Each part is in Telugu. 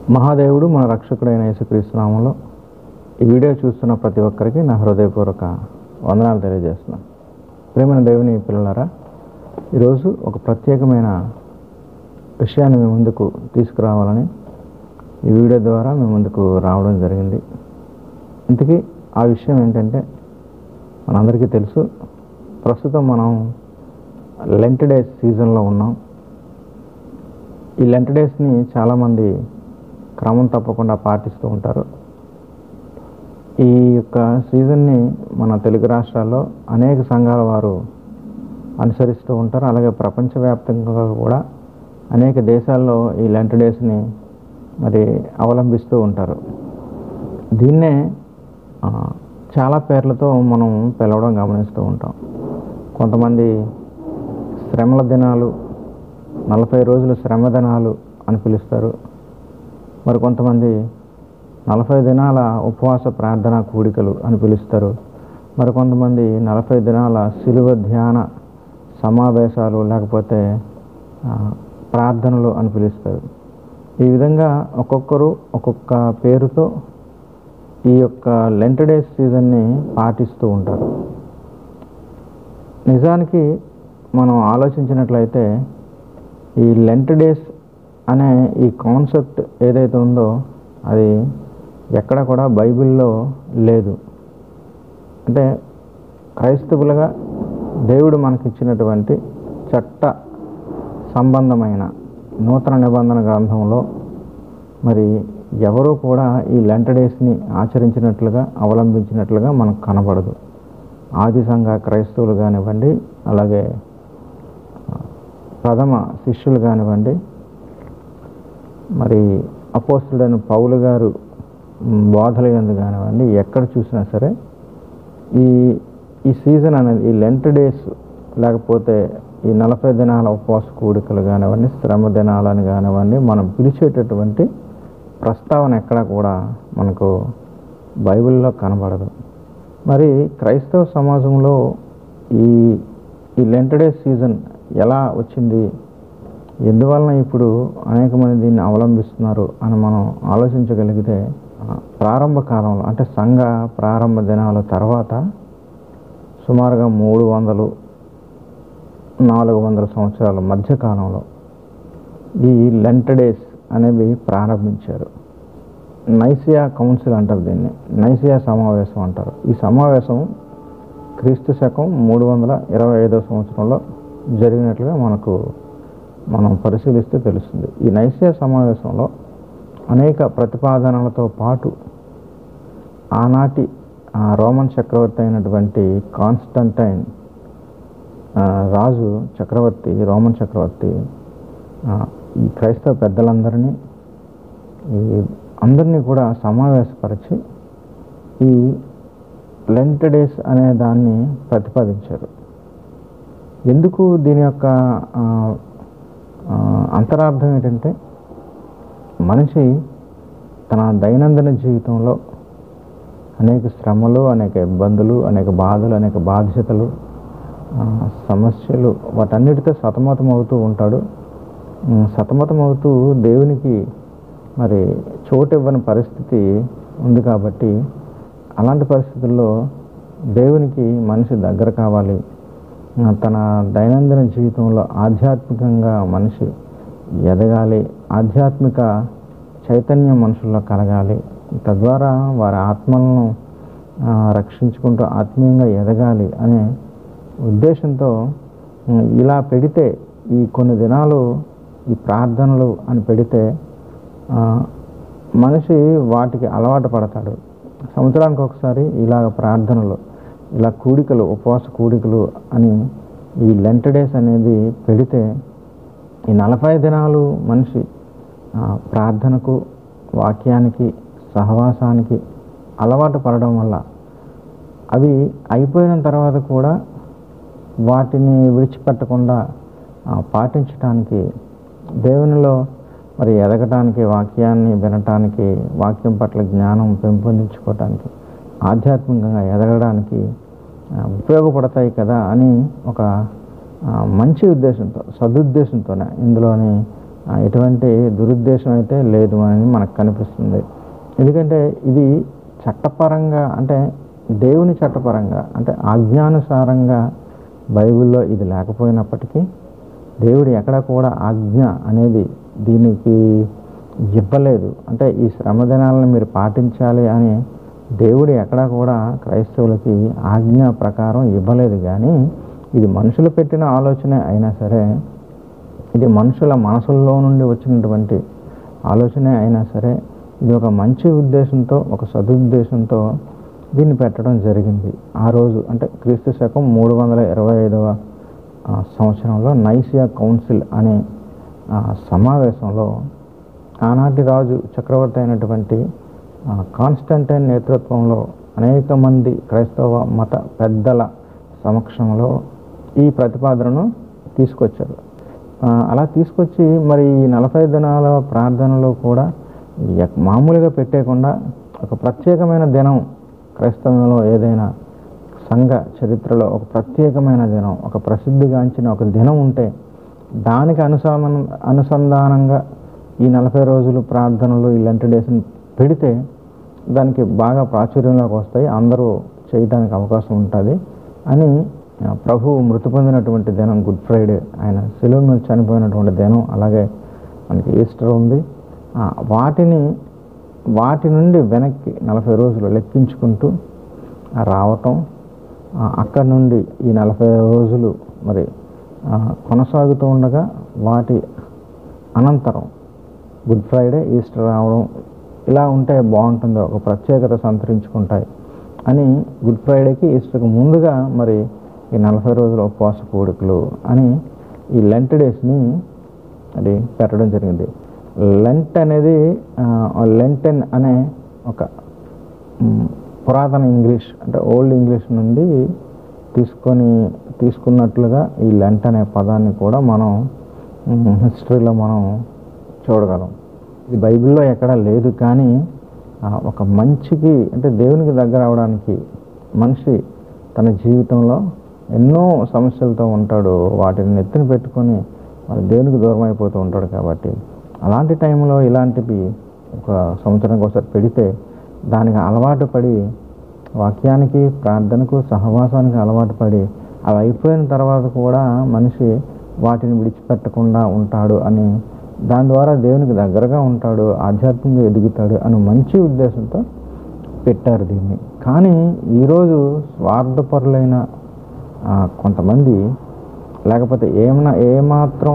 మహాదేవుడు మన రక్షకుడైన యేసుక్రీస్తు నామంలో ఈ వీడియో చూస్తున్న ప్రతి ఒక్కరికి నా హృదయపూర్వక వందనాలు తెలియజేస్తున్నాను ప్రేమైన దేవుని పిల్లలారా ఈరోజు ఒక ప్రత్యేకమైన విషయాన్ని మీ ముందుకు తీసుకురావాలని ఈ వీడియో ద్వారా మీ ముందుకు రావడం జరిగింది ఇంతకీ ఆ విషయం ఏంటంటే మనందరికీ తెలుసు ప్రస్తుతం మనం లెంట్ డేస్ సీజన్లో ఉన్నాం ఈ లెంట్ డేస్ని చాలామంది క్రమం తప్పకుండా పాటిస్తూ ఉంటారు ఈ యొక్క సీజన్ని మన తెలుగు రాష్ట్రాల్లో అనేక సంఘాల వారు అనుసరిస్తూ ఉంటారు అలాగే ప్రపంచవ్యాప్తంగా కూడా అనేక దేశాల్లో ఈ లెంట్ డేస్ని మరి అవలంబిస్తూ ఉంటారు దీన్నే ఆ, చాలా పేర్లతో మనం పిలవడం గమనిస్తూ ఉంటాం కొంతమంది శ్రమల దినాలు నలభై రోజులు శ్రమ దినాలు అని పిలుస్తారు మరి కొంతమంది నలభై దినాల ఉపవాస ప్రార్థన కూడికలు అని పిలుస్తారు మరి కొంతమంది నలభై దినాల సిలువ ధ్యాన సమావేశాలు లేకపోతే ఆ, ప్రార్థనలు అని పిలుస్తారు ఈ విధంగా ఒక్కొక్కరు ఒక్కొక్క పేరుతో ఈ యొక్క లెంట్ డేస్ సీజన్ని పాటిస్తూ ఉంటారు నిజానికి మనం ఆలోచించినట్లయితే ఈ లెంట్ డేస్ అనే ఈ కాన్సెప్ట్ ఏదైతే ఉందో అది ఎక్కడ కూడా బైబిల్లో లేదు అంటే క్రైస్తవులుగా దేవుడు మనకిచ్చినటువంటి చట్ట సంబంధమైన నూతన నిబంధన గ్రంథంలో మరి ఎవరూ కూడా ఈ లెంట డేస్ని ఆచరించినట్లుగా అవలంబించినట్లుగా మనకు కనబడదు ఆది సంఘ క్రైస్తవులు కానివ్వండి అలాగే ఆ, ప్రథమ శిష్యులు కానివ్వండి మరి అపోస్తుడైన పౌలు గారు మ్, బోధల ఎందు కానివ్వండి ఎక్కడ చూసినా సరే ఈ ఈ సీజన్ అనేది ఈ లెంట్ డేస్ లేకపోతే ఈ నలభై దినాల ఉపవాస కూడికలు కానివ్వండి శ్రమ దినాలని కానివ్వండి మనం పిలిచేటటువంటి ప్రస్తావన ఎక్కడ కూడా మనకు బైబిల్లో కనబడదు మరి క్రైస్తవ సమాజంలో ఈ ఈ లెంట్ డేస్ సీజన్ ఎలా వచ్చింది ఎందువలన ఇప్పుడు అనేక మంది దీన్ని అవలంబిస్తున్నారు అని మనం ఆలోచించగలిగితే ఆ, ప్రారంభ కాలంలో అంటే సంఘ ప్రారంభ దినాల తర్వాత సుమారుగా మూడు వందలు నాలుగు వందల సంవత్సరాల మధ్య కాలంలో ఈ లెంట్ డేస్ అనేవి ప్రారంభించారు నైసియా కౌన్సిల్ అంటారు దీన్ని నైసియా సమావేశం అంటారు ఈ సమావేశం క్రీస్తు శకం మూడు వందల ఇరవై ఐదో సంవత్సరంలో జరిగినట్లుగా మనకు మనం పరిశీలిస్తే తెలుస్తుంది ఈ నైసియా సమావేశంలో అనేక ప్రతిపాదనలతో పాటు ఆనాటి ఆ రోమన్ చక్రవర్తి అయినటువంటి కాన్స్టంటైన్ ఆ, రాజు చక్రవర్తి రోమన్ చక్రవర్తి ఆ, ఈ క్రైస్తవ పెద్దలందరినీ ఈ అందరినీ కూడా సమావేశపరిచి ఈ లెంట్ డేస్ అనే దాన్ని ప్రతిపాదించారు ఎందుకు దీని యొక్క ఆ, ఆ, అంతరార్థం ఏంటంటే మనిషి తన దైనందిన జీవితంలో అనేక శ్రమలు అనేక ఇబ్బందులు అనేక బాధలు అనేక బాధ్యతలు ఆ, సమస్యలు వాటన్నిటితో సతమతం అవుతూ ఉంటాడు ఉమ్, సతమతం అవుతూ దేవునికి మరి చోటు ఇవ్వని పరిస్థితి ఉంది కాబట్టి అలాంటి పరిస్థితుల్లో దేవునికి మనిషి దగ్గర కావాలి ఆ, తన దైనందిన జీవితంలో ఆధ్యాత్మికంగా మనిషి ఎదగాలి ఆధ్యాత్మిక చైతన్యం మనుషుల్లో కలగాలి తద్వారా వారి ఆత్మలను ఆ, రక్షించుకుంటూ ఆత్మీయంగా ఎదగాలి అనే ఉద్దేశంతో ఉమ్, ఇలా పెడితే ఈ కొన్ని దినాలు ఈ ప్రార్థనలు అని పెడితే ఆ, మనిషి వాటికి అలవాటు పడతాడు సంవత్సరానికి ఒకసారి ఇలాగ ప్రార్థనలు ఇలా కూడికలు ఉపవాస కూడికలు అని ఈ లెంట్ డేస్ అనేది పెడితే ఈ నలభై దినాలు మనిషి ఆ, ప్రార్థనకు వాక్యానికి సహవాసానికి అలవాటు పడడం వల్ల అవి అయిపోయిన తర్వాత కూడా వాటిని విడిచిపెట్టకుండా ఆ, పాటించటానికి దేవునిలో మరి ఎదగటానికి వాక్యాన్ని వినటానికి వాక్యం పట్ల జ్ఞానం పెంపొందించుకోవటానికి ఆధ్యాత్మికంగా ఎదగడానికి ఆ, ఉపయోగపడతాయి కదా అని ఒక ఆ, మంచి ఉద్దేశంతో సదుద్దేశంతోనే ఇందులోని ఆ, ఎటువంటి దురుద్దేశం అయితే లేదు అని మనకు కనిపిస్తుంది ఎందుకంటే ఇది చట్టపరంగా అంటే దేవుని చట్టపరంగా అంటే ఆజ్ఞానుసారంగా బైబిల్లో ఇది లేకపోయినప్పటికీ దేవుడు ఎక్కడ కూడా ఆజ్ఞ అనేది దీనికి ఇవ్వలేదు అంటే ఈ శ్రమ దినాలను మీరు పాటించాలి అని దేవుడు ఎక్కడా కూడా క్రైస్తవులకి ఆజ్ఞ ప్రకారం ఇవ్వలేదు కానీ ఇది మనుషులు పెట్టిన ఆలోచనే అయినా సరే ఇది మనుషుల మనసుల్లో నుండి వచ్చినటువంటి ఆలోచనే అయినా సరే ఇది ఒక మంచి ఉద్దేశంతో ఒక సదుద్దేశంతో దీన్ని పెట్టడం జరిగింది ఆ రోజు అంటే క్రీస్తు శకం మూడు వందల ఇరవై ఐదవ ఆ, సంవత్సరంలో నైసియా కౌన్సిల్ అనే ఆ, సమావేశంలో ఆనాటి రాజు చక్రవర్తి అయినటువంటి ఆ, కాన్స్టంటైన్ నేతృత్వంలో అనేక మంది క్రైస్తవ మత పెద్దల సమక్షంలో ఈ ప్రతిపాదనను తీసుకొచ్చారు ఆ, అలా తీసుకొచ్చి మరి ఈ నలభై దినాల ప్రార్థనలో కూడా ఎక్- మామూలుగా పెట్టేయకుండా ఒక ప్రత్యేకమైన దినం క్రైస్తవంలో ఏదైనా సంఘ చరిత్రలో ఒక ప్రత్యేకమైన దినం ఒక ప్రసిద్ధిగాంచిన ఒక దినం ఉంటే దానికి అనుసంధానం అనుసంధానంగా ఈ నలభై రోజులు ప్రార్థనలు ఈ లెంట్ డేస్ని పెడితే దానికి బాగా ప్రాచుర్యంలోకి వస్తాయి అందరూ చేయడానికి అవకాశం ఉంటుంది అని ఆ, ప్రభువు మృతి పొందినటువంటి దినం గుడ్ ఫ్రైడే ఆయన సెలవు మీద చనిపోయినటువంటి దినం అలాగే మనకి ఈస్టర్ ఉంది ఆ, వాటిని వాటి నుండి వెనక్కి నలభై రోజులు లెక్కించుకుంటూ ఆ, రావటం ఆ, అక్కడి నుండి ఈ నలభై రోజులు మరి ఆ, కొనసాగుతూ ఉండగా వాటి అనంతరం గుడ్ ఫ్రైడే ఈస్టర్ రావడం ఇలా ఉంటే బాగుంటుంది ఒక ప్రత్యేకత సంతరించుకుంటాయి అని గుడ్ ఫ్రైడేకి ఈస్టర్కి ముందుగా మరి ఈ నలభై రోజుల ఉపవాస కూడికలు అని ఈ లెంట్ డేస్ని అది పెట్టడం జరిగింది లెంట్ అనేది లెంటెన్ అనే ఒక మ్, పురాతన ఇంగ్లీష్ అంటే ఓల్డ్ ఇంగ్లీష్ నుండి తీసుకొని తీసుకున్నట్లుగా ఈ లెంట్ అనే పదాన్ని కూడా మనం మ్, హిస్టరీలో మనం చూడగలం ఇది బైబిల్లో ఎక్కడా లేదు కానీ ఆ, ఒక మంచికి అంటే దేవునికి దగ్గర అవడానికి మనిషి తన జీవితంలో ఎన్నో సమస్యలతో ఉంటాడు వాటిని నెత్తిన పెట్టుకొని మరి దేవునికి దూరం అయిపోతూ ఉంటాడు కాబట్టి అలాంటి టైంలో ఇలాంటివి ఒక సంవత్సరానికి ఒకసారి పెడితే దానికి అలవాటు పడి వాక్యానికి ప్రార్థనకు సహవాసానికి అలవాటు పడి అవి అయిపోయిన తర్వాత కూడా మనిషి వాటిని విడిచిపెట్టకుండా ఉంటాడు అని దాని ద్వారా దేవునికి దగ్గరగా ఉంటాడు ఆధ్యాత్మికంగా ఎదుగుతాడు అని మంచి ఉద్దేశంతో పెట్టారు దీన్ని కానీ ఈరోజు స్వార్థపరులైన ఆ, కొంతమంది లేకపోతే ఏమన్నా ఏమాత్రం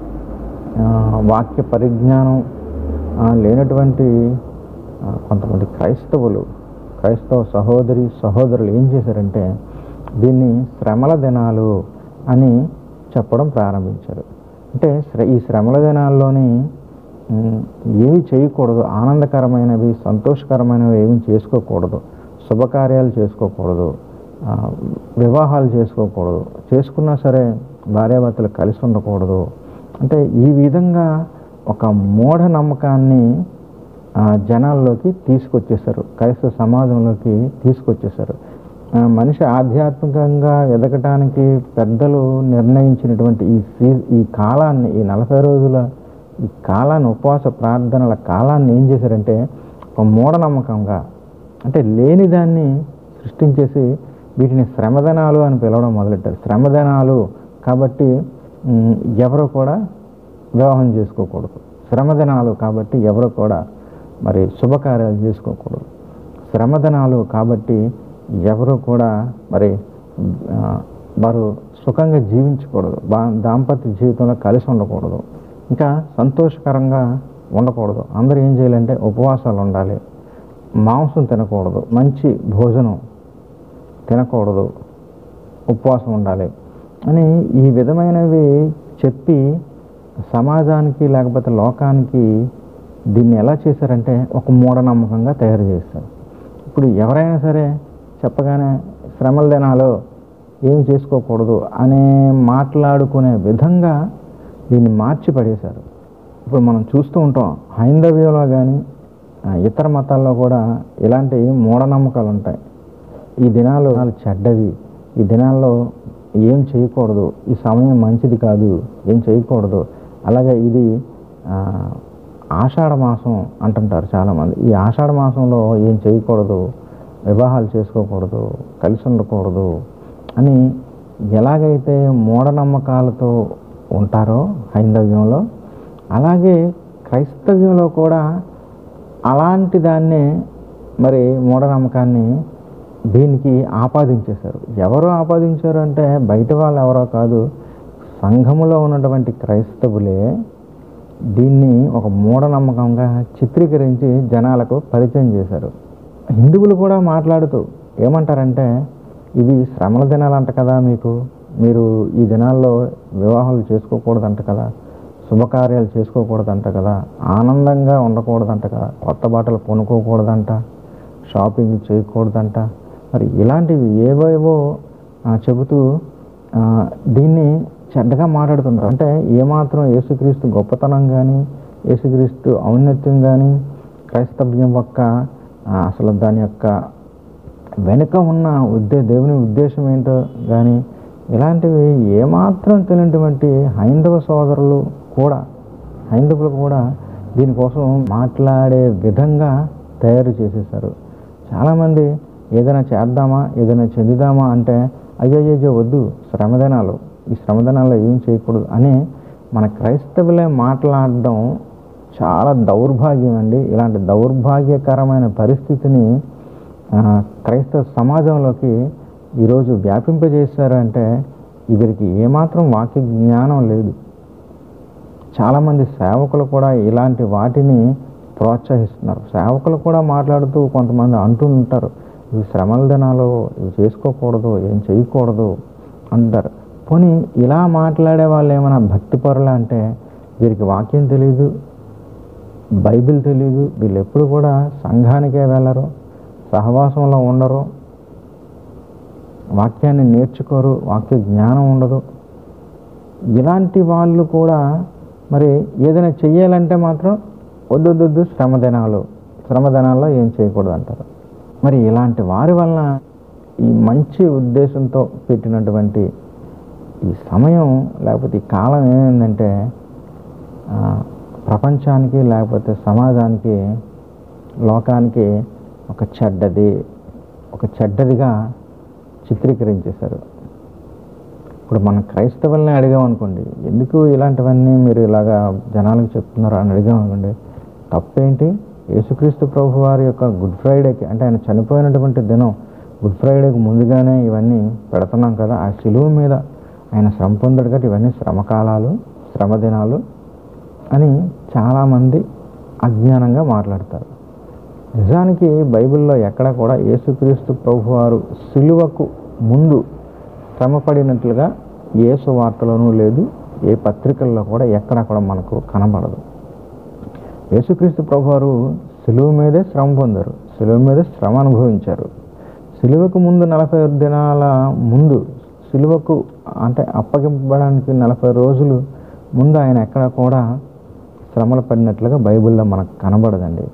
ఆ, వాక్య పరిజ్ఞానం ఆ, లేనటువంటి ఆ, కొంతమంది క్రైస్తవులు క్రైస్తవ సహోదరి సహోదరులు ఏం చేశారంటే దీన్ని శ్రమల దినాలు అని చెప్పడం ప్రారంభించారు అంటే శ్ర- ఈ శ్రమల దినాల్లోని ఉమ్, ఏవి చేయకూడదు ఆనందకరమైనవి సంతోషకరమైనవి ఏమి చేసుకోకూడదు శుభకార్యాలు చేసుకోకూడదు ఆ, వివాహాలు చేసుకోకూడదు చేసుకున్నా సరే భార్యాభర్తలు కలిసి ఉండకూడదు అంటే ఈ విధంగా ఒక మూఢ నమ్మకాన్ని ఆ, జనాల్లోకి తీసుకొచ్చేసారు క్రైస్తవ సమాజంలోకి తీసుకొచ్చేసారు ఆ, మనిషి ఆధ్యాత్మికంగా ఎదగటానికి పెద్దలు నిర్ణయించినటువంటి ఈ సీ- ఈ కాలాన్ని ఈ నలభై రోజుల ఈ కాలాన్ని ఉపవాస ప్రార్థనల కాలాన్ని ఏం చేశారంటే ఒక మూఢనమ్మకంగా అంటే లేని దాన్ని సృష్టించేసి వీటిని శ్రమదనాలు అని పిలవడం మొదలెట్టారు శ్రమదనాలు కాబట్టి ఉమ్, ఎవరు కూడా వివాహం చేసుకోకూడదు శ్రమదినాలు కాబట్టి ఎవరు కూడా మరి శుభకార్యాలు చేసుకోకూడదు శ్రమదినాలు కాబట్టి ఎవరు కూడా మరి ఆ, వారు సుఖంగా జీవించకూడదు బా దాంపత్య జీవితంలో కలిసి ఉండకూడదు ఇంకా సంతోషకరంగా ఉండకూడదు అందరూ ఏం చేయాలంటే ఉపవాసాలు ఉండాలి మాంసం తినకూడదు మంచి భోజనం తినకూడదు ఉపవాసం ఉండాలి అని ఈ విధమైనవి చెప్పి సమాజానికి లేకపోతే లోకానికి దీన్ని ఎలా చేశారంటే ఒక మూఢనమ్మకంగా తయారు చేస్తారు ఇప్పుడు ఎవరైనా సరే చెప్పగానే శ్రమల దినాలు ఏం చేసుకోకూడదు అనే మాట్లాడుకునే విధంగా దీన్ని మార్చి పడేశారు ఇప్పుడు మనం చూస్తూ ఉంటాం హైందవ్యంలో కానీ ఇతర మతాల్లో కూడా ఇలాంటి మూఢనమ్మకాలు ఉంటాయి ఈ దినాలు చాలా చెడ్డవి ఈ దినాల్లో ఏం చేయకూడదు ఈ సమయం మంచిది కాదు ఏం చేయకూడదు అలాగే ఇది ఆ, ఆషాఢ మాసం అంటుంటారు చాలామంది ఈ ఆషాఢ మాసంలో ఏం చేయకూడదు వివాహాలు చేసుకోకూడదు కలిసి ఉండకూడదు అని ఎలాగైతే మూఢనమ్మకాలతో ఉంటారో హైందవ్యంలో అలాగే క్రైస్తవ్యంలో కూడా అలాంటి దాన్నే మరి మూఢనమ్మకాన్ని దీనికి ఆపాదించేశారు ఎవరు ఆపాదించారు అంటే బయట వాళ్ళు ఎవరో కాదు సంఘములో ఉన్నటువంటి క్రైస్తవులే దీన్ని ఒక మూఢనమ్మకంగా చిత్రీకరించి జనాలకు పరిచయం చేశారు హిందువులు కూడా మాట్లాడుతూ ఏమంటారంటే ఇవి శ్రమల దినాలంట కదా మీకు మీరు ఈ దినాల్లో వివాహాలు చేసుకోకూడదంట కదా శుభకార్యాలు చేసుకోకూడదంట కదా ఆనందంగా ఉండకూడదంట కదా కొత్త బట్టలు కొనుక్కోకూడదంట షాపింగ్ చేయకూడదంట మరి ఇలాంటివి ఏవేవో ఆ, చెబుతూ ఆ, దీన్ని చెడ్డగా మాట్లాడుతుంటారు అంటే ఏమాత్రం యేసుక్రీస్తు గొప్పతనం కానీ యేసుక్రీస్తు ఔన్నత్యం కానీ క్రైస్తవ్యం యొక్క ఆ, అసలు దాని యొక్క వెనుక ఉన్న ఉద్దే దేవుని ఉద్దేశం ఏంటో కానీ ఇలాంటివి ఏమాత్రం తెలియనటువంటి హైందవ సోదరులు కూడా హైందవులు కూడా దీనికోసం మాట్లాడే విధంగా తయారు చేసేసారు చాలామంది ఏదైనా చేద్దామా ఏదైనా చెందుదామా అంటే అయ్యయ్యో వద్దు శ్రమదినాలు ఈ శ్రమదినాల్లో ఏం చేయకూడదు అని మన క్రైస్తవులే మాట్లాడడం చాలా దౌర్భాగ్యం అండి ఇలాంటి దౌర్భాగ్యకరమైన పరిస్థితిని ఆ, క్రైస్తవ సమాజంలోకి ఈరోజు వ్యాపింపజేశారు అంటే వీరికి ఏమాత్రం వాక్య జ్ఞానం లేదు చాలామంది సేవకులు కూడా ఇలాంటి వాటిని ప్రోత్సహిస్తున్నారు సేవకులు కూడా మాట్లాడుతూ కొంతమంది అంటూ ఉంటారు ఇవి శ్రమల దినాలు ఇవి చేసుకోకూడదు ఏం చేయకూడదు అంటారు పోనీ ఇలా మాట్లాడే వాళ్ళు ఏమైనా భక్తిపరులు అంటే వీరికి వాక్యం తెలియదు బైబిల్ తెలియదు వీళ్ళు ఎప్పుడు కూడా సంఘానికే వెళ్ళరు సహవాసంలో ఉండరు వాక్యాన్ని నేర్చుకోరు వాక్య జ్ఞానం ఉండదు ఇలాంటి వాళ్ళు కూడా మరి ఏదైనా చెయ్యాలంటే మాత్రం వద్దొద్దొద్దు శ్రమదినాలు శ్రమదినాల్లో ఏం చేయకూడదు అంటారు మరి ఇలాంటి వారి వలన ఈ మంచి ఉద్దేశంతో పెట్టినటువంటి ఈ సమయం లేకపోతే ఈ కాలం ఏమైందంటే ఆ, ప్రపంచానికి లేకపోతే సమాజానికి లోకానికి ఒక చెడ్డది ఒక చెడ్డదిగా చిత్రీకరించేశారు ఇప్పుడు మన క్రైస్తవుల్ని అడిగామనుకోండి ఎందుకు ఇలాంటివన్నీ మీరు ఇలాగా జనాలకు చెప్తున్నారు అని అడిగామనుకోండి తప్పేంటి యేసుక్రీస్తు ప్రభు వారి యొక్క గుడ్ ఫ్రైడేకి అంటే ఆయన చనిపోయినటువంటి దినం గుడ్ ఫ్రైడేకి ముందుగానే ఇవన్నీ పెడుతున్నాం కదా ఆ శిలువ మీద ఆయన శ్రమ పొందాడు కాబట్టి ఇవన్నీ శ్రమకాలాలు శ్రమ దినాలు అని చాలామంది అజ్ఞానంగా మాట్లాడతారు నిజానికి బైబిల్లో ఎక్కడ కూడా యేసుక్రీస్తు ప్రభువారు సిలువకు ముందు శ్రమపడినట్లుగా ఏ సువార్తలోనూ లేదు ఏ పత్రికల్లో కూడా ఎక్కడ కూడా మనకు కనబడదు యేసుక్రీస్తు ప్రభువారు సిలువ మీదే శ్రమ పొందారు సిలువ మీదే శ్రమ అనుభవించారు సిలువకు ముందు నలభై దినాల ముందు సిలువకు అంటే అప్పగింపబడానికి నలభై రోజులు ముందు ఆయన ఎక్కడ కూడా శ్రమలు పడినట్లుగా బైబిల్లో మనకు కనబడదండి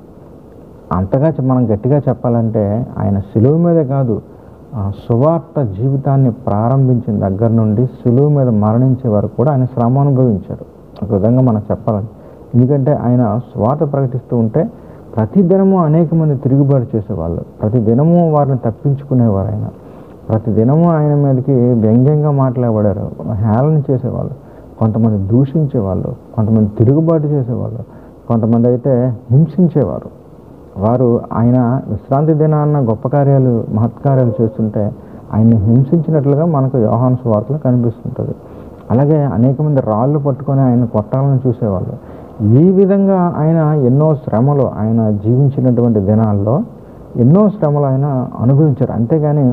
అంతగా చె- మనం గట్టిగా చెప్పాలంటే ఆయన సిలువ మీదే కాదు ఆ సువార్త జీవితాన్ని ప్రారంభించిన దగ్గర నుండి సిలువ మీద మరణించే వరకు కూడా ఆయన శ్రమ అనుభవించారు ఒక విధంగా మనం చెప్పాలని ఎందుకంటే ఆయన సువార్త ప్రకటిస్తూ ఉంటే ప్రతి దినము అనేక మంది తిరుగుబాటు చేసేవాళ్ళు ప్రతి దినము వారిని తప్పించుకునేవారు ఆయన ప్రతి దినము ఆయన మీదకి వ్యంగ్యంగా మాట్లాడబడారు హేళన చేసేవాళ్ళు కొంతమంది దూషించేవాళ్ళు కొంతమంది తిరుగుబాటు చేసేవాళ్ళు కొంతమంది అయితే హింసించేవారు వారు ఆయన విశ్రాంతి దినాన్న గొప్ప కార్యాలు మహత్కార్యాలు చేస్తుంటే ఆయన్ని హింసించినట్లుగా మనకు యోహాను సువార్తలో కనిపిస్తుంటుంది అలాగే అనేక మంది రాళ్ళు పట్టుకొని ఆయన కొట్టాలని చూసేవాళ్ళు ఈ విధంగా ఆయన ఎన్నో శ్రమలు ఆయన జీవించినటువంటి దినాల్లో ఎన్నో శ్రమలు ఆయన అనుభవించారు అంతేగాని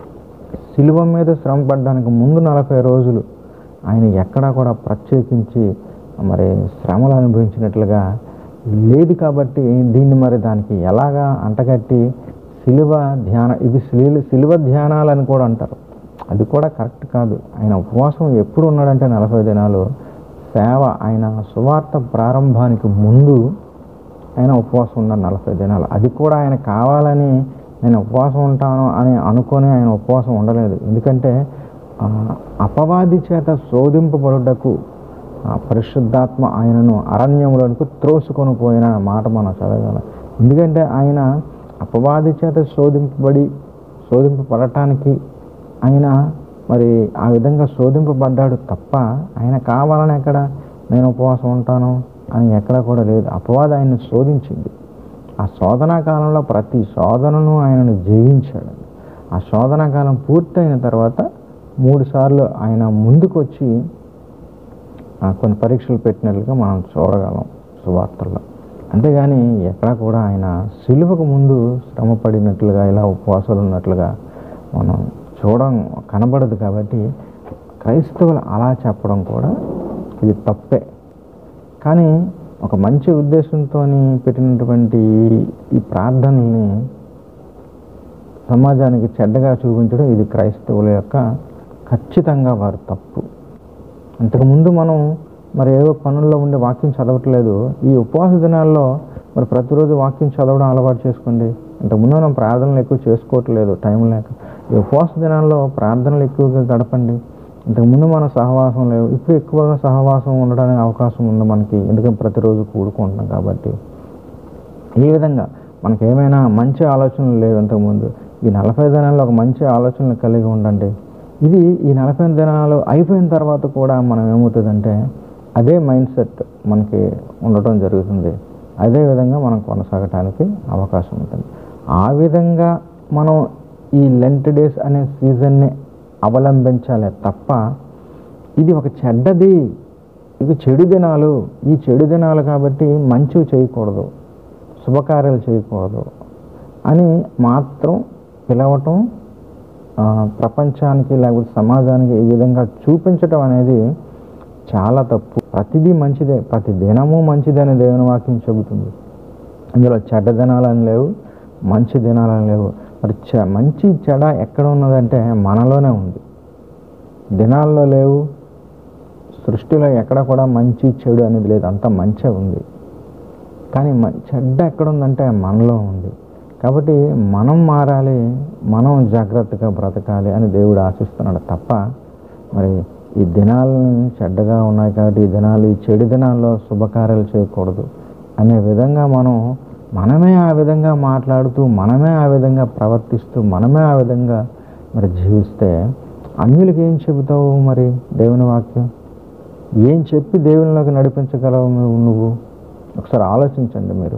శిలువ మీద శ్రమ పడడానికి ముందు నలభై రోజులు ఆయన ఎక్కడా కూడా ప్రత్యేకించి మరి శ్రమలు అనుభవించినట్లుగా లేదు కాబట్టి దీన్ని మరి దానికి ఎలాగా అంటగట్టి సిలువ ధ్యాన ఇవి సిలు సిలువ ధ్యానాలని కూడా అంటారు అది కూడా కరెక్ట్ కాదు ఆయన ఉపవాసం ఎప్పుడు ఉన్నాడంటే నలభై దినాలు సేవ ఆయన సువార్త ప్రారంభానికి ముందు ఆయన ఉపవాసం ఉన్నారు నలభై దినాలు అది కూడా ఆయన కావాలని నేను ఉపవాసం ఉంటాను అని అనుకొని ఆయన ఉపవాసం ఉండలేదు ఎందుకంటే ఆ, అపవాది చేత శోధింపబడుటకు ఆ పరిశుద్ధాత్మ ఆయనను అరణ్యములకు త్రోసుకొని పోయిన మాట మనం చదవగలం ఎందుకంటే ఆయన అపవాది చేత శోధింపబడి శోధింపబడటానికి ఆయన మరి ఆ విధంగా శోధింపబడ్డాడు తప్ప ఆయన కావాలని ఎక్కడ నేను ఉపవాసం ఉంటాను అని ఎక్కడ కూడా లేదు అపవాది ఆయన్ని శోధించింది ఆ శోధనా కాలంలో ప్రతి శోధనను ఆయనను జయించాడు ఆ శోధనా కాలం పూర్తయిన తర్వాత మూడు సార్లు ఆయన ముందుకు వచ్చి ఆ, కొన్ని పరీక్షలు పెట్టినట్లుగా మనం చూడగలం సువార్తల్లో అంతేగాని ఎక్కడ కూడా ఆయన సిలువకు ముందు శ్రమ పడినట్లుగా ఇలా ఉపవాసాలు ఉన్నట్లుగా మనం చూడడం కనబడదు కాబట్టి క్రైస్తవులు అలా చెప్పడం కూడా ఇది తప్పే కానీ ఒక మంచి ఉద్దేశంతో పెట్టినటువంటి ఈ ప్రార్థనల్ని సమాజానికి చెడ్డగా చూపించడం ఇది క్రైస్తవుల యొక్క ఖచ్చితంగా వారు తప్పు అంతకుముందు మనం మరి ఏవో పనుల్లో ఉండే వాక్యం చదవట్లేదు ఈ ఉపవాస దినాల్లో మరి ప్రతిరోజు వాక్యం చదవడం అలవాటు చేసుకోండి ఇంతకుముందు మనం ప్రార్థనలు ఎక్కువ చేసుకోవట్లేదు టైం లేక ఈ ఉపవాస దినాల్లో ప్రార్థనలు ఎక్కువగా గడపండి ఇంతకుముందు మన సహవాసం లేవు ఇప్పుడు ఎక్కువగా సహవాసం ఉండడానికి అవకాశం ఉంది మనకి ఎందుకంటే ప్రతిరోజు కూడుకుంటున్నాం కాబట్టి ఈ విధంగా మనకి ఏమైనా మంచి ఆలోచనలు లేవు ఇంతకుముందు ఈ నలభై దినాల్లో ఒక మంచి ఆలోచనలు కలిగి ఉండండి ఇది ఈ నలభై దినాలు అయిపోయిన తర్వాత కూడా మనం ఏమవుతుందంటే అదే మైండ్ సెట్ మనకి ఉండటం జరుగుతుంది అదే విధంగా మనం కొనసాగటానికి అవకాశం ఉంటుంది ఆ విధంగా మనం ఈ లెంట్ డేస్ అనే సీజన్ని అవలంబించాలి తప్ప ఇది ఒక చెడ్డది ఇవి చెడు దినాలు ఈ చెడు దినాలు కాబట్టి మంచివి చేయకూడదు శుభకార్యాలు చేయకూడదు అని మాత్రం పిలవటం ఆ, ప్రపంచానికి లేకపోతే సమాజానికి ఈ విధంగా చూపించటం అనేది చాలా తప్పు ప్రతిదీ మంచిదే ప్రతి దినము మంచిదే అని దేవుని వాక్యం చెబుతుంది అందులో చెడ్డ దినాలని లేవు మంచి దినాలని లేవు మరి చె మంచి చెడ ఎక్కడ ఉన్నదంటే మనలోనే ఉంది దినాల్లో లేవు సృష్టిలో ఎక్కడ కూడా మంచి చెడు అనేది లేదు అంతా మంచే ఉంది కానీ మ- చెడ్డ ఎక్కడ ఉందంటే మనలో ఉంది కాబట్టి మనం మారాలి మనం జాగ్రత్తగా బ్రతకాలి అని దేవుడు ఆశిస్తున్నాడు తప్ప మరి ఈ దినాలు చెడ్డగా ఉన్నాయి కాబట్టి ఈ దినాలు ఈ చెడు దినాల్లో శుభకార్యాలు చేయకూడదు అనే విధంగా మనం మనమే ఆ విధంగా మాట్లాడుతూ మనమే ఆ విధంగా ప్రవర్తిస్తూ మనమే ఆ విధంగా మరి జీవిస్తే అన్యులకి ఏం చెబుతావు మరి దేవుని వాక్యం ఏం చెప్పి దేవునిలోకి నడిపించగలవు నువ్వు నువ్వు ఒకసారి ఆలోచించండి మీరు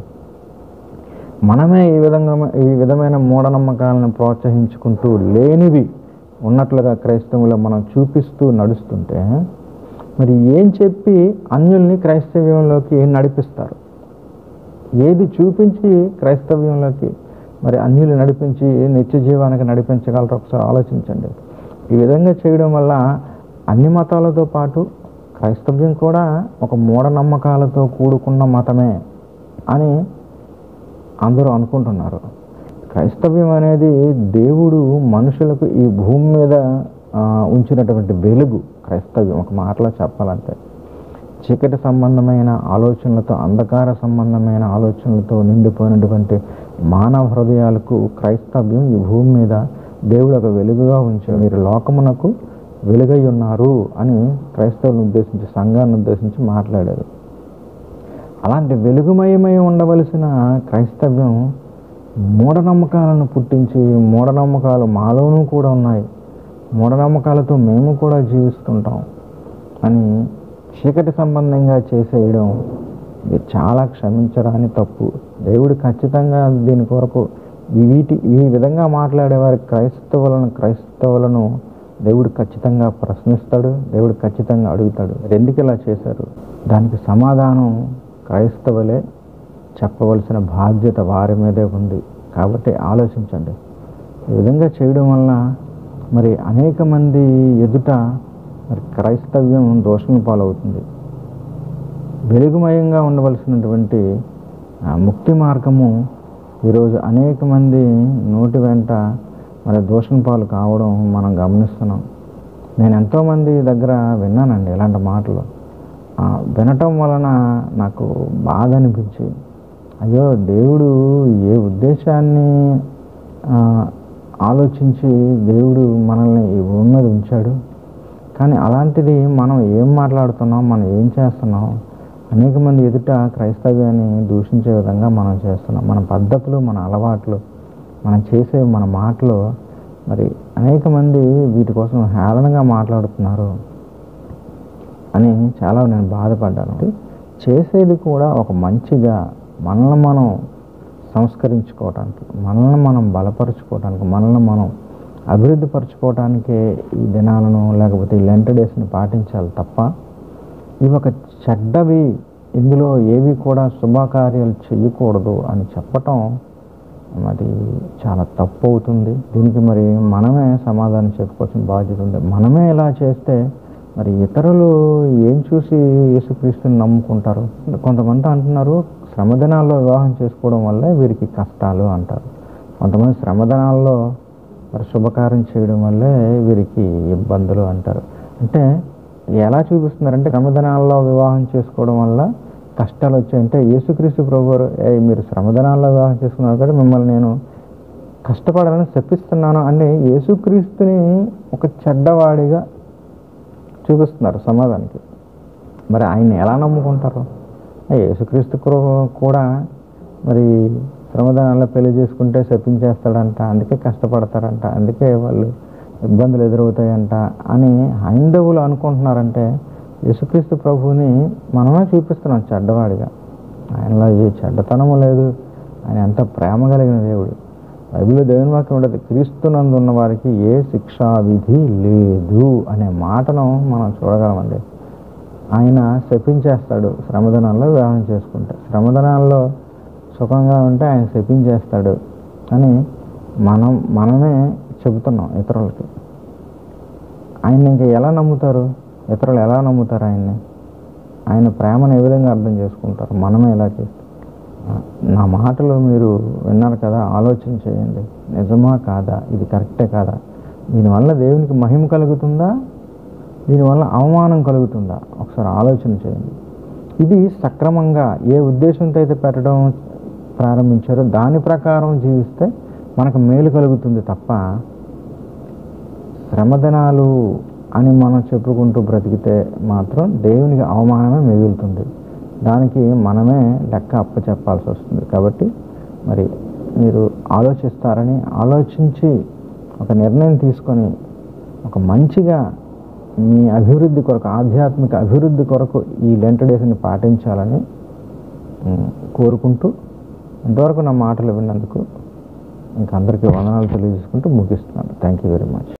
మనమే ఈ విధంగా ఈ విధమైన మూఢనమ్మకాలను ప్రోత్సహించుకుంటూ లేనివి ఉన్నట్లుగా క్రైస్తవులు మనం చూపిస్తూ నడుస్తుంటే మరి ఏం చెప్పి అన్యుల్ని క్రైస్తవ్యంలోకి నడిపిస్తారు ఏది చూపించి క్రైస్తవ్యంలోకి మరి అన్యులు నడిపించి నిత్య జీవానికి నడిపించగలరు ఒకసారి ఆలోచించండి ఈ విధంగా చేయడం వల్ల అన్ని మతాలతో పాటు క్రైస్తవ్యం కూడా ఒక మూఢనమ్మకాలతో కూడుకున్న మతమే అని అందరూ అనుకుంటున్నారు క్రైస్తవ్యం అనేది దేవుడు మనుషులకు ఈ భూమి మీద ఆ, ఉంచినటువంటి వెలుగు క్రైస్తవ్యం ఒక మాటలో చెప్పాలంటే చీకటి సంబంధమైన ఆలోచనలతో అంధకార సంబంధమైన ఆలోచనలతో నిండిపోయినటువంటి మానవ హృదయాలకు క్రైస్తవ్యం ఈ భూమి మీద దేవుడు ఒక వెలుగుగా ఉంచాడు మీరు లోకమునకు వెలుగై ఉన్నారు అని క్రైస్తవులను ఉద్దేశించి సంఘాన్ని ఉద్దేశించి మాట్లాడారు అలాంటి వెలుగుమయమై ఉండవలసిన క్రైస్తవ్యం మూఢనమ్మకాలను పుట్టించి మూఢనమ్మకాలు మాలోనూ కూడా ఉన్నాయి మూఢనమ్మకాలతో మేము కూడా జీవిస్తుంటాం అని చీకటి సంబంధంగా చేసేయడం ఇది చాలా క్షమించరాని తప్పు దేవుడు ఖచ్చితంగా దీని కొరకు ఈ వీటి ఈ విధంగా మాట్లాడేవారి క్రైస్తవులను క్రైస్తవులను దేవుడు ఖచ్చితంగా ప్రశ్నిస్తాడు దేవుడు ఖచ్చితంగా అడుగుతాడు "మీరు ఎందుకు ఇలా చేశారు దానికి సమాధానం క్రైస్తవులే చెప్పవలసిన బాధ్యత వారి మీదే ఉంది కాబట్టి ఆలోచించండి ఈ విధంగా చేయడం వల్ల మరి అనేక మంది ఎదుట మరి క్రైస్తవ్యం దోషం పాలవుతుంది వెలుగుమయంగా ఉండవలసినటువంటి ఆ, ముక్తి మార్గము ఈరోజు అనేక మంది నోటి వెంట మరి దోషం పాలు కావడం మనం గమనిస్తున్నాం నేను ఎంతోమంది దగ్గర విన్నానండి ఇలాంటి మాటలు ఆ, వినటం వలన నాకు బాధ అనిపించి అయ్యో దేవుడు ఏ ఉద్దేశాన్ని ఆ, ఆలోచించి దేవుడు మనల్ని ఈ భూమి మీద ఉంచాడు కానీ అలాంటిది మనం ఏం మాట్లాడుతున్నాం మనం ఏం చేస్తున్నాం అనేక మంది ఎదుట క్రైస్తవ్యాన్ని దూషించే విధంగా మనం చేస్తున్నాం మన పద్ధతులు మన అలవాట్లు మనం చేసే మన మాటలు మరి అనేక మంది వీటి కోసం హేళనగా మాట్లాడుతున్నారు అని చాలా నేను బాధపడ్డాను చేసేది కూడా ఒక మంచిగా మనల్ని మనం సంస్కరించుకోవటానికి మనల్ని మనం బలపరుచుకోవటానికి మనల్ని మనం అభివృద్ధి పరచుకోవటానికే ఈ దినాలను లేకపోతే ఈ లెంట డేస్ని పాటించాలి తప్ప ఇవి ఒక చెడ్డవి ఇందులో ఏవి కూడా శుభకార్యాలు చేయకూడదు అని చెప్పటం మరి చాలా తప్పు అవుతుంది దీనికి మరి మనమే సమాధానం చెప్పుకోవాల్సిన బాధ్యత ఉంది మనమే ఇలా చేస్తే మరి ఇతరులు ఏం చూసి యేసుక్రీస్తుని నమ్ముకుంటారు కొంతమంది అంటున్నారు శ్రమదినాల్లో వివాహం చేసుకోవడం వల్లే వీరికి కష్టాలు అంటారు కొంతమంది శ్రమదినాల్లో మరి శుభకార్యం చేయడం వల్లే వీరికి ఇబ్బందులు అంటారు అంటే ఎలా చూపిస్తున్నారంటే శ్రమదినాల్లో వివాహం చేసుకోవడం వల్ల కష్టాలు వచ్చాయంటే యేసుక్రీస్తు ప్రభు వారు, "ఏయ్, మీరు శ్రమదినాల్లో వివాహం చేసుకున్నారు కాబట్టి మిమ్మల్ని నేను కష్టపడాలని శపిస్తున్నాను అని యేసుక్రీస్తుని ఒక చెడ్డవాడిగా చూపిస్తున్నారు సమాజానికి మరి ఆయన్ని ఎలా నమ్ముకుంటారు ఆ యేసుక్రీస్తు కూ- కూడా మరి శ్రమదానాల్లో పెళ్లి చేసుకుంటే శపించేస్తాడంట అందుకే కష్టపడతారంట అందుకే వాళ్ళు ఇబ్బందులు ఎదురవుతాయంట అని హైందవులు అనుకుంటున్నారంటే యేసుక్రీస్తు ప్రభువుని మనమే చూపిస్తున్నాం చెడ్డవాడిగా ఆయనలో ఏ చెడ్డతనము లేదు ఆయన ఎంత ప్రేమ కలిగిన దేవుడు బైబిల్లో దేవుని వాక్యం ఉండదు క్రీస్తునందు ఉన్న వారికి ఏ శిక్షా విధి లేదు అనే మాటను మనం చూడగలమండి ఆయన శపించేస్తాడు శ్రమదనాల్లో వివాహం చేసుకుంటే శ్రమదనాల్లో సుఖంగా ఉంటే ఆయన శపించేస్తాడు అని మనం మనమే చెబుతున్నాం ఇతరులకి ఆయన్ని ఇంకా ఎలా నమ్ముతారు ఇతరులు ఎలా నమ్ముతారు ఆయన్ని ఆయన ప్రేమను ఏ విధంగా అర్థం చేసుకుంటారు మనమే ఎలా చేస్తాం ఆ, నా మాటలు మీరు విన్నారు కదా ఆలోచన చేయండి నిజమా కాదా ఇది కరెక్టే కాదా దీనివల్ల దేవునికి మహిమ కలుగుతుందా దీనివల్ల అవమానం కలుగుతుందా ఒకసారి ఆలోచన చేయండి ఇది సక్రమంగా ఏ ఉద్దేశంతో అయితే పెట్టడం ప్రారంభించారో దాని ప్రకారం జీవిస్తే మనకు మేలు కలుగుతుంది తప్ప శ్రమదనాలు అని మనం చెప్పుకుంటూ బ్రతికితే మాత్రం దేవునికి అవమానమే మిగులుతుంది దానికి మనమే లెక్క అప్పచెప్పాల్సి వస్తుంది కాబట్టి మరి మీరు ఆలోచిస్తారని ఆలోచించి ఒక నిర్ణయం తీసుకొని ఒక మంచిగా మీ అభివృద్ధి కొరకు ఆధ్యాత్మిక అభివృద్ధి కొరకు ఈ లెంట డేస్ని పాటించాలని ఉమ్, కోరుకుంటూ ఇంతవరకు నా మాటలు విన్నందుకు ఇంక అందరికీ వందనాలు తెలియజేసుకుంటూ ముగిస్తున్నాను థ్యాంక్ యూ వెరీ మచ్